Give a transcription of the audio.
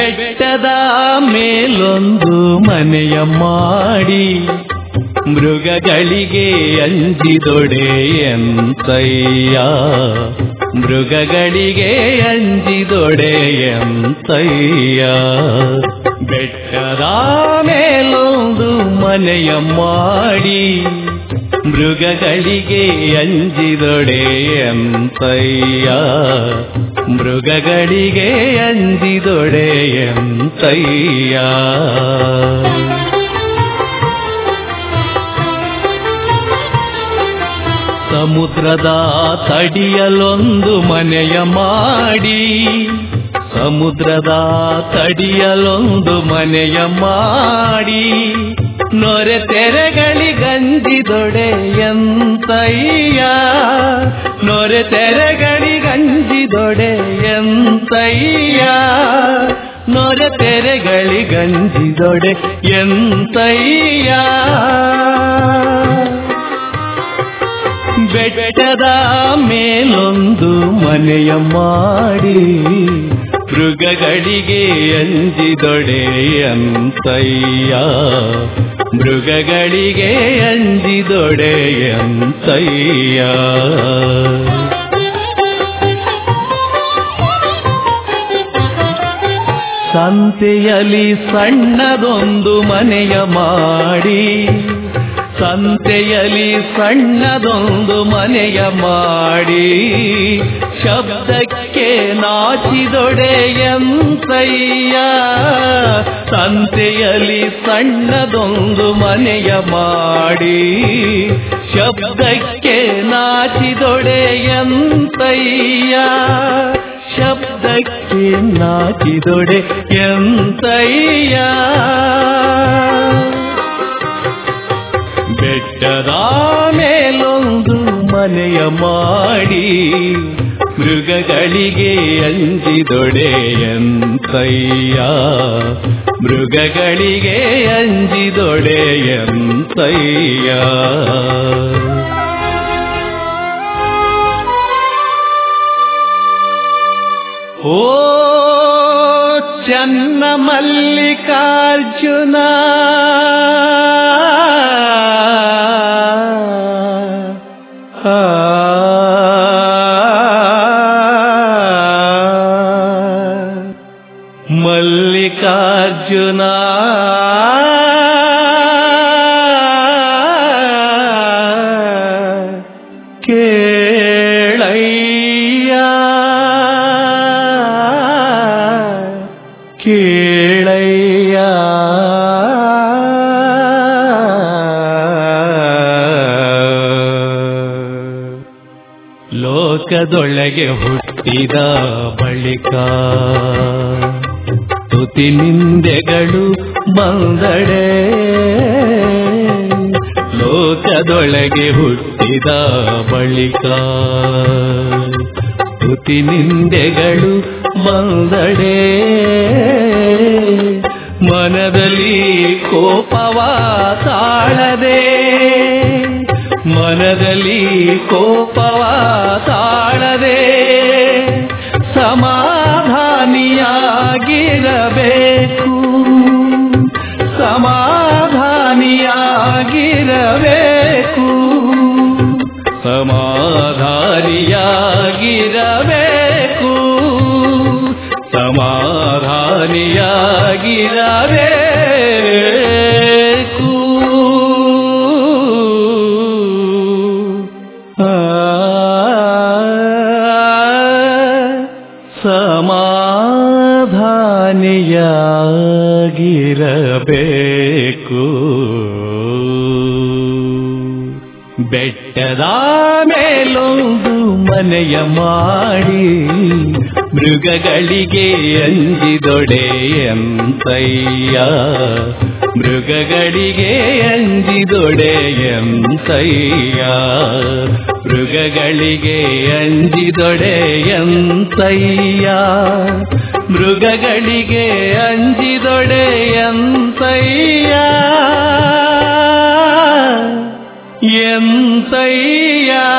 ಬೆಟ್ಟದ ಮೇಲೊಂದು ಮನೆಯ ಮಾಡಿ ಮೃಗಗಳಿಗೆ ಅಂಜಿದೊಡೆ ಎಂತಯ್ಯ ಮೃಗಗಳಿಗೆ ಅಂಜಿದೊಡೆ ಎಂತಯ್ಯ ಬೆಟ್ಟದ ಮೇಲೊಂದು ಮನೆಯ ಮಾಡಿ ಮೃಗಗಳಿಗೆ ಅಂಜಿದೊಡೆ ಎಂತಯ್ಯ ಮೃಗಗಳಿಗೆ ಅಂಜಿದೊಡೆ ಎಂತಯ್ಯ ಸಮುದ್ರದ ತಡಿಯಲೊಂದು ಮನೆಯ ಮಾಡಿ ಸಮುದ್ರದ ತಡಿಯಲೊಂದು ಮನೆಯ ಮಾಡಿ ನೊರೆ ತೆರೆಗಳಿಗಂಜಿದೊಡೆ ಎಂತಯ್ಯ ನೊರೆ ತೆರೆಗಳಿಗಂಜಿದೊಡೆ ಎಂತಯ್ಯ ನೊರೆ ತೆರೆಗಳಿಗಂಜಿದೊಡೆ ಎಂತಯ್ಯ ಬೆಟ್ಟದ ಮೇಲೊಂದು ಮನೆಯ ಮಾಡಿ ಮೃಗಗಳಿಗೆ ಅಂಜಿದೊಡೆ ಅಂತಯ್ಯ ಮೃಗಗಳಿಗೆ ಅಂಜಿದೊಡೆ ಅಂತಯ್ಯ ಸಂತೆಯಲ್ಲಿ ಸಣ್ಣದೊಂದು ಮನೆಯ ಮಾಡಿ ಸಂತೆಯಲ್ಲಿ ಸಣ್ಣದೊಂದು ಮನೆಯ ಮಾಡಿ ಶಬ್ದಕ್ಕೆ ನಾಚಿದೊಡೆ ಎಂತಯ್ಯ ಸಂತೆಯಲ್ಲಿ ಸಣ್ಣದೊಂದು ಮನೆಯ ಮಾಡಿ ಶಬ್ದಕ್ಕೆ ನಾಚಿದೊಡೆ ಎಂತಯ್ಯ ಶಬ್ದಕ್ಕೆ ನಾಚಿದೊಡೆ ಎಂತಯ್ಯ ಬೆಟ್ಟದ ಮೇಲೊಂದು ಮನೆಯ ಮಾಡಿ ಮೃಗಗಳಿಗೆ ಅಂಜಿದೊಡೆ ಎಂತಯ್ಯ ಮೃಗಗಳಿಗೆ ಅಂಜಿದೊಡೆ ಎಂತಯ್ಯ ಓ ಚನ್ನ ಮಲ್ಲಿಕಾರ್ಜುನ ಆ, ಮಲ್ಲಿಕಾರ್ಜುನ ಕೇಳಯ್ಯ ಕೇಳಯ್ಯ ಲೋಕದೊಳಗೆ ಹುಟ್ಟಿದ ಬಳಿಕ ತುತಿ ನಿಂದೆಗಳು ಬಂದಡೆ ಲೋಕದೊಳಗೆ ಹುಟ್ಟಿದ ಬಳಿಕ ತುತಿ ನಿಂದೆಗಳು ಬಂದಡೆ ಮನದಲ್ಲಿ ಕೋಪವ ತಾಳದೆ ಮನದಲ್ಲಿ ಕೋಪವ ತಾಳದೆ ಸಮಾಧಾನಿಯಾಗಿರಬೇಕು ಸಮಾಧಾನಿಯಾಗಿರಬೇಕು ಸಮಾಧಾನಿಯಾಗಿರಬೇಕು ಸಮಾಧಾನಿಯಾಗಿರಬೇಕು ಆ ಸಮಾಧಾನಿಯಾಗಿರಬೇಕು ಬೆಟ್ಟದ ಮೇಲೊಂದು ಮನೆಯ ಮಾಡಿ ಮೃಗಗಳಿಗೆ ಅಂಜಿದೊಡೆ ಎಂತಯ್ಯ ಮೃಗಗಳಿಗೆ ಅಂಜಿದೊಡೆ ಎಂತಯ್ಯ ಮೃಗಗಳಿಗೆ ಅಂಜಿದೊಡೆ ಎಂತಯ್ಯ ಮೃಗಗಳಿಗೆ ಅಂಜಿದೊಡೆ ಎಂತಯ್ಯ ಎಂತಯ್ಯ